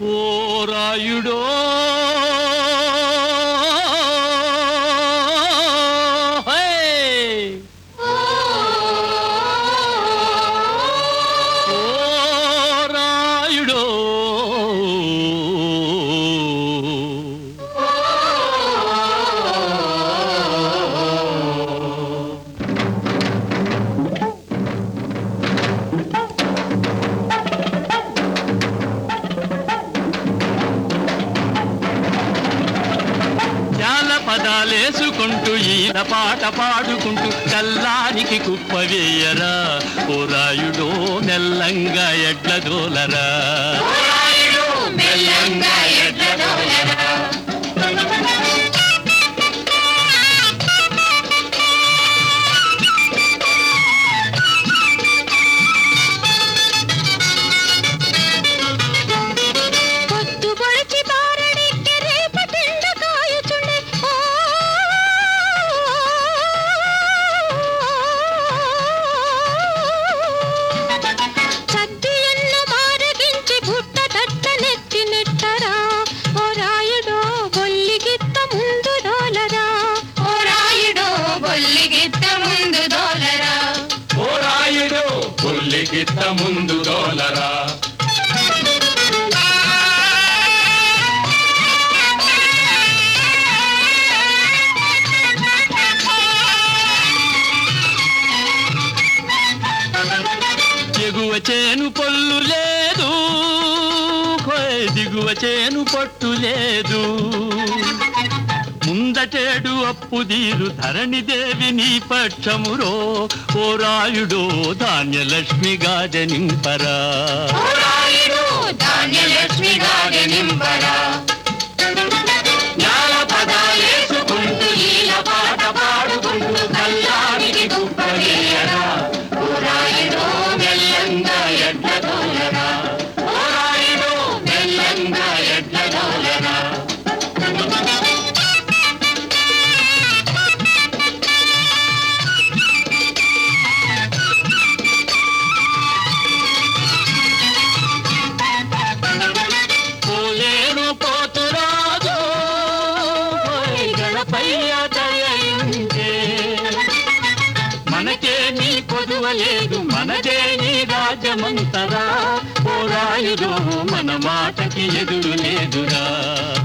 ఓ రాయుడో హే! ఓ రాయుడో చాలా పదాలేసుకుంటూ ఈల పాట పాడుకుంటూ కల్లానికి కుప్ప వేయరా ఓ రాయుడో మెల్లంగా ఎడ్ల దోలరా మెల్లంగా ఎడ్లదోలరా. పొద్దు పొడిచి బారడిక్కి రేపటిండ కాయుచుండే. ఓ చద్ది ఎన్ను మారగించి బుట్ట తట్ట నెత్తి నెట్టరా ఓ రాయుడో బొల్లిగిత్త ముందు దోలరా ఓ రాయుడో బొల్లిగిత్త ముందు దోలరా ఓ రాయుడో పుల్లికిత్త ముందు దోలరా ఎగువ చేను పొల్లు లేదు హోయ్ దిగువ చేను పట్టు లేదు ముందటేడు అప్పు దీరు ధరణి దేవి నీ పక్షమురో ఓ రాయుడో ధాన్యలక్ష్మి గాజనింపరా ఓ రాయుడో ధాన్యలక్ష్మి గాడెనింపరా జ్ఞాన పదాలేసుకుంటూ ఈల పాట పాడుకుంటూ కల్లానికి గుప్పలేయరా ఓ రాయుడో మెల్లంగా ఎడ్ల దోలరా ఓ రాయుడో మెల్లంగా ఎడ్ల దోలరా పోలేను పోతురాజు హోయ్ గణపయ్య దయయుంటే మనకే నీ పొదువలేదు మనదే నీ రాజమంతరా ఓ రాయుడు మన మాటకి ఎదురు లేదురా